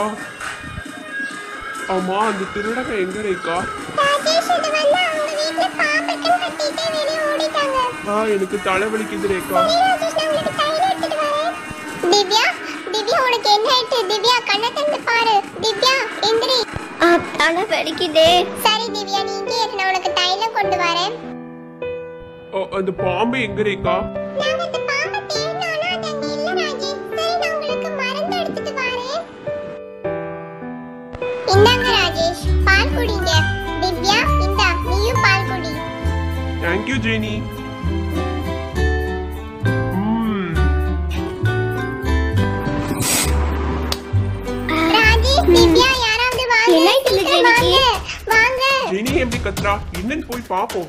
ஆமா அந்த திருடங்க எங்க ரேகா ராஜேஷ் இது வந்து அவங்க வீட்ல பாம்புக்குன்னு கட்டிட்டு வெளிய ஓடிட்டாங்க ஆ எனக்கு தலை வலிக்குது ரேகா சரி ராஜேஷ் நான் உங்களுக்கு தைலம் எடுத்துட்டு வரேன் திவ்யா திவ்யா உனக்கு என்ன ஆயிட்டு திவ்யா கண்ணை திறந்து பாரு திவ்யா எந்திரி தலை வலிக்குதே சரி திவ்யா நீ இங்கே இரு நான் உனக்கு தைலம் கொண்டு வரேன் ஓ, அந்த பாம்பு எங்க ரேகா நாங்க அந்த பாம்பை தேடினோம் ஆனா அது அங்க இல்ல ராஜேஷ் சரி நான் உங்களுக்கு மருந்து எடுத்துட்டு வரேன் இந்தாங்க ராஜேஷ் பால் குடிங்க திவ்யா இந்தா நீயும் பால் குடி தேங்க்யூ ஜெனி ம், ராஜேஷ் திவ்யா யாராவது வாங்க என்னாயிட்டு இந்த சீக்கிரம் வாங்க ஜெனிக்கு? வாங்க ஜெனி எப்படி கத்துறா என்னன்னு போய் பாப்போம்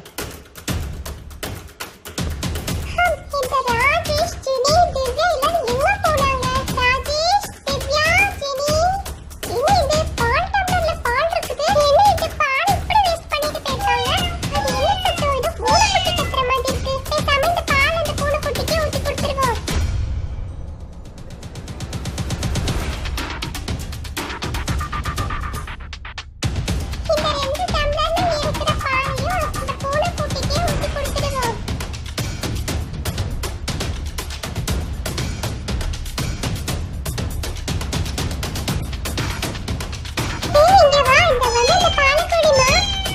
இந்த ராஜேஷ் ஜெனி திவ்யா எல்லாரும் எங்க போனாங்க ராஜேஷ் திவ்யா ஜெனி என்ன இது பால் டம்ளர்ல பால் இருக்குது என்ன இது பால் இப்படி வேஸ்ட் பண்ணிட்டு போயிருக்காங்க அது என்ன சத்தம் இது பூனைக்குட்டி கத்துற மாதிரி இருக்கு பேசாம இந்த பால் அந்த பூனைக்குட்டிக்கு ஊத்தி கொடுத்துருவோம் இந்த ரெண்டு டம்ளர்ல இருக்கிற பாலையும் அந்த பூனைக்குட்டிக்கே ஊத்தி கொடுத்துருவோம் ஏய், இங்க வா, இங்க வந்து இந்த பாலை குடிமா.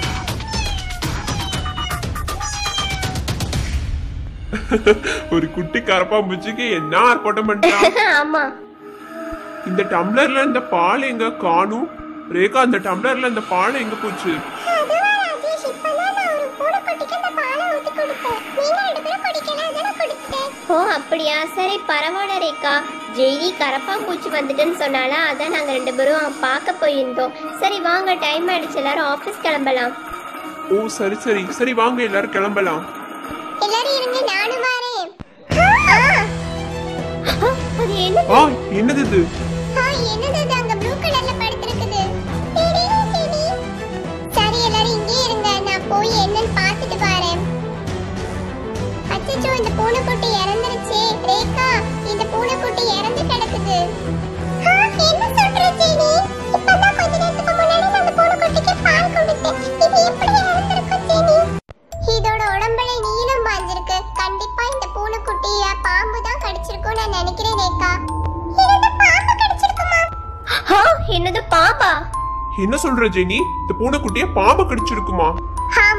ஒரு குட்டி கரப்பாம்பூச்சிக்கு என்ன ஆர்ப்பாட்டம் பண்றா ஆமா இந்த டம்ளர்ல இந்த பால் எங்க காணும் ரேகா அந்த டம்ளர்ல இந்த பால் எங்க போச்சு அதுவா, ராஜேஷ், இப்பதான் நான் ஒரு பூனைக்குட்டிக்கு இந்த பாலை ஊத்தி கொடுத்தேன். நீங்க ரெண்டு பேரும் குடிக்கல, அதான் நான் குடிச்சிட்டேன். ஓ அப்படியா சரி பரவாயில்ல ரேகா ஜெய்னி கரப்பாம்பூச்சி வந்துட்டுன்னு சொன்னால அதான் நாங்க ரெண்டு பேரும் பார்க்க போயிருந்தோம் சரி வாங்க டைம் ஆயிடுச்சு எல்லாரும் ஆபீஸ் கிளம்பலாம் ஓ சரி சரி சரி வாங்க எல்லாரும் கிளம்பலாம் எல்லாரும் இருங்க, நானும் வாரேன். ஆ, ஆ, அது என்ன ஆ என்னது இது ஆ, என்னது இது அங்க blue colourல படுத்திருக்குது? சரி, சரி. சரி, எல்லாரும் இங்கேயே இருங்க, நான் போய் என்னன்னு பார்த்துட்டு வரேன். அச்சச்சோ, இந்த பூனைக்குட்டி இறந்துருச்சே. ரேகா, இந்த பூனைக்குட்டி இறந்து கிடக்குது. ஆ, என்ன சொல்ற ஜெனி? இப்பதான் கொஞ்ச நேரத்துக்கு முன்னாடி நான் அந்த பூனைக்குட்டிக்கு பால் கொடுத்தேன். இது எப்படி இறந்திருக்கும் ஜெனி? இதோட உடம்புல நீளம் பாஞ்சிருக்கு கண்டிப்பா இந்த பூனைக்குட்டிய பாம்பு தான் கடிச்சிருக்கும் நான் நினைக்கிறேன் ரேகா என்னது பாம்பு கடிச்சிருக்குமா ஆ, என்னது பாம்பா என்ன சொல்ற ஜெனி இந்த பூனைக்குட்டிய பாம்பு கடிச்சிருக்குமா ஆ